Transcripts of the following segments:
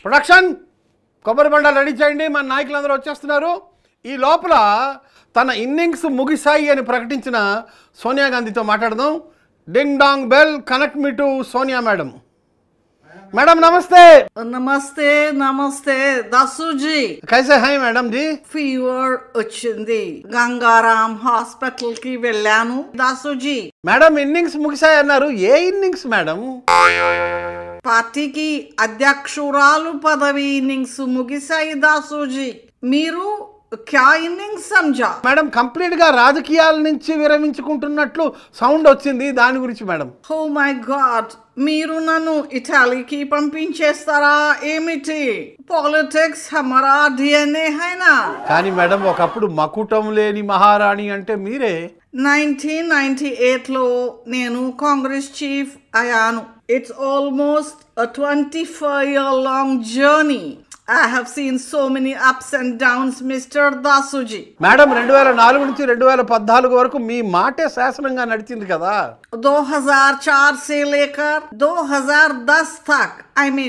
Production కొబ్బరి బండాలు ready చేయండి మన నాయకులందరూ వచ్చేస్తున్నారు ఈ లోపల తన ఇన్నింగ్స్ ముగిశాయి అని ప్రకటించిన సోనియా గాంధీతో మాట్లాడదాం ding dong bell connect me to Sonia madam madam నమస్తే నమస్తే నమస్తే దాసుజీ కైసే హాయ్ మేడం జీ ఫీవర్ వచ్చింది గంగారాం హాస్పిటల్ కి వెళ్ళాను దాసుజీ మేడం ఇన్నింగ్స్ ముగిశాయి అన్నారు ఏ ఇన్నింగ్స్ మేడం పార్టీకి అధ్యక్షురాలు పదవి ఇన్నింగ్స్ ముగిశాయి దాసుజీ మీరు క్యా ఇన్నింగ్స్ సంజా మేడం కంప్లీట్ గా రాజకీయాల నుంచి విరమించుకుంటున్నట్లు సౌండ్ వచ్చింది దాని గురించి మేడం ఓ మై గాడ్ మీరు నన్ను ఇటాలీకి పంపించేస్తారా ఏమిటి పాలిటిక్స్ హమారా డిఎన్ఏ హైనా కానీ మేడం ఒకప్పుడు మకుటం లేని మహారాణి అంటే మీరే నైన్టీన్ నైన్టీ ఎయిట్లో నేను కాంగ్రెస్ చీఫ్ అయ్యాను it's almost twenty five year long journey I have seen so many ups and downs mister Dasuji madam రెండు వేల నాలుగు నుంచి రెండు వేల పద్నాలుగు వరకు మీ మాటే శాసనంగా నడిచింది కదా 2004 से लेकर 2010 तक आई मीन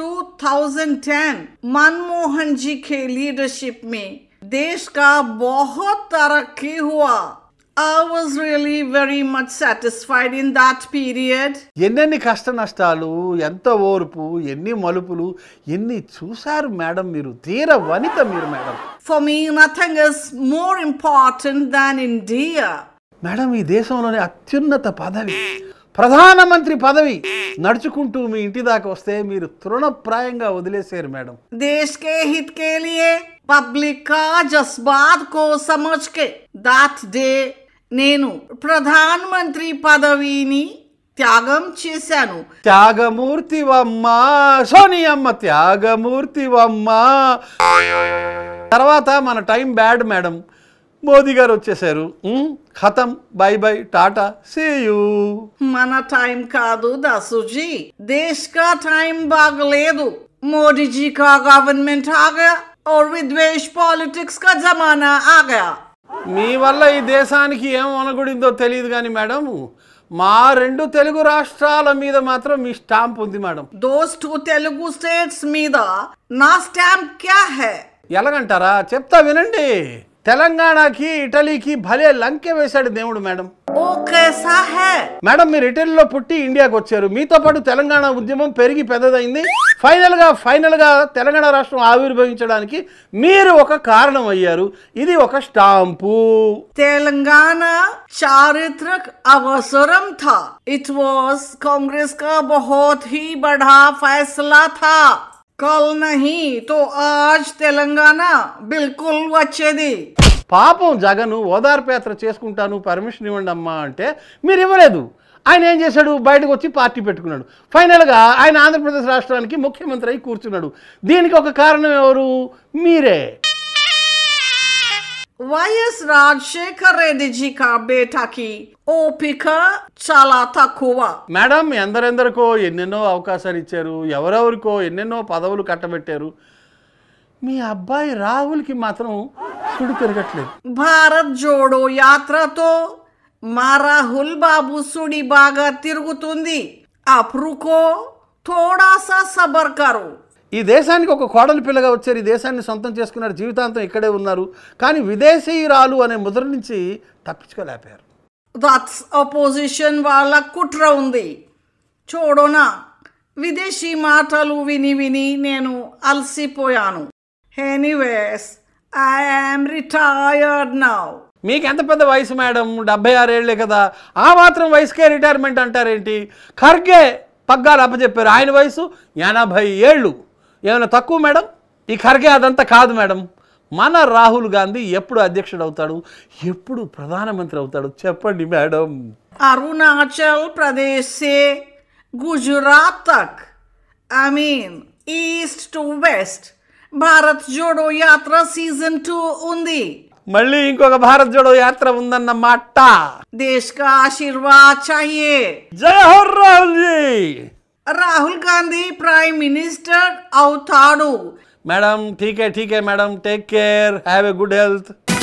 2010 मनमोहन जी के लीडरशिप में देश का बहुत तरक्की हुआ I was really very much satisfied in that period. ఎన్నెన్ని కష్ట నష్టాలు ఎంత ఓర్పు ఎన్ని మలుపులు ఎన్ని చూశారు మేడం మీరు తీర వనిత మీరు madam For me, nothing is more important than India. Madam ఈ దేశంలోని అత్యున్నత పదవి ప్రధానమంత్రి పదవి నడుచుకుంటూ మీ ఇంటి దాకా వస్తే మీరు తృణప్రాయంగా వదిలేశారు మేడం देश के हित के लिए पब्लिक का जज्बात को समझ के that day నేను ప్రధానమంత్రి పదవిని త్యాగం చేశాను త్యాగమూర్తివమ్మ సోనియమ్మ త్యాగమూర్తివమ్మ తర్వాత మన టైం బ్యాడ్ మేడం మోదీ గారు వచ్చేసారు ఉమ్, ఖతం బై బై టాటా సేయూ మన టైం కాదు దాసుజీ దేశ్ కా టైం బాగలేదు మోడీ जी का गवर्नमेंट आ गया और विद्वेष पॉलिटिक्स का जमाना आ गया మీ వల్ల ఈ దేశానికి ఏం అనగుడిందో తెలియదు కానీ మేడం మా రెండు తెలుగు రాష్ట్రాల మీద మాత్రం మీ స్టాంప్ ఉంది మేడం दोस टू तेलुगु स्टेट्स మీద నా స్టాంప్ क्या है ఎలాగంటారా చెప్తా వినండి తెలంగాణకి ఇటలీకి భలే లంకె వేశాడు దేవుడు మేడం वो कैसा है మేడం మీరు ఇటలీలో పుట్టి ఇండియాకి వచ్చారు మీతో పాటు తెలంగాణ ఉద్యమం పెరిగి పెద్దదైంది ఫైనల్గా ఫైనల్గా తెలంగాణ రాష్ట్రం ఆవిర్భవించడానికి మీరు ఒక కారణం అయ్యారు ఇది ఒక స్టాంపు तेलंगाना चारित्रक अवसरम था इट वॉज कांग्रेस का बहुत ही बड़ा फैसला था कल नहीं तो आज तेलंगाना बिल्कुल వచ్చేది పాపం జగను ఓదార్పు యాత్ర చేసుకుంటాను పర్మిషన్ ఇవ్వండి అమ్మా అంటే మీరు ఇవ్వలేదు ఆయన ఏం చేశాడు బయటకు వచ్చి పార్టీ పెట్టుకున్నాడు ఫైనల్గా ఆయన ఆంధ్రప్రదేశ్ రాష్ట్రానికి ముఖ్యమంత్రి అయి కూర్చున్నాడు దీనికి ఒక కారణం ఎవరు మీరే వైఎస్ రాజశేఖర్ రెడ్డి జీ కా బేటాకి ఓపిక చాలా తక్కువ మేడం ఎందరెందరికో ఎన్నెన్నో అవకాశాలు ఇచ్చారు ఎవరెవరికో ఎన్నెన్నో పదవులు కట్టబెట్టారు మీ అబ్బాయి రాహుల్కి మాత్రం సుడి తిరగట్లేదు భారత్ జోడో యాత్రతో మా రాహుల్ బాబు సుడి బాగా తిరుగుతుంది అప్రుకో థోడా సా సబర్ కరో ఈ దేశానికి ఒక కోడలి పిల్లగా వచ్చారు ఈ దేశాన్ని సొంతం చేసుకున్నారు జీవితాంతం ఇక్కడే ఉన్నారు కానీ విదేశీయురాలు అనే ముద్ర నుంచి తప్పించుకోలేకపోయారు దట్స్ అపోజిషన్ వాళ్ళ కుట్ర ఉంది చూడోనా విదేశీ మాటలు విని విని నేను అలసిపోయాను ఎనీవేస్ ఐఎమ్ రిటైర్డ్ నౌ మీకు ఎంత పెద్ద వయసు మేడం డెబ్బై ఆరేళ్లే కదా ఆ మాత్రం వయసుకే రిటైర్మెంట్ అంటారేంటి ఖర్గే పగ్గాలు అప్పచెప్పారు ఆయన వయసు ఎనభై ఏళ్ళు ఏమైనా తక్కువ మేడం ఈ ఖర్గే అదంతా కాదు మేడం మన రాహుల్ గాంధీ ఎప్పుడు అధ్యక్షుడు అవుతాడు ఎప్పుడు ప్రధానమంత్రి అవుతాడు చెప్పండి మేడం अरुणाचल प्रदेश से गुजरात तक I mean east to west Bharat Jodo Yatra season two ఉంది మళ్ళీ ఇంకొక భారత్ జోడో యాత్ర ఉందన్నమాట देश का आशीर्वाद चाहिए జై హో రాహుల్ జీ రాహుల్ గాంధీ ప్రైమ్ మినిస్టర్ అవుతాడు మేడం ఠీకే ఠీకే madam take care have a good health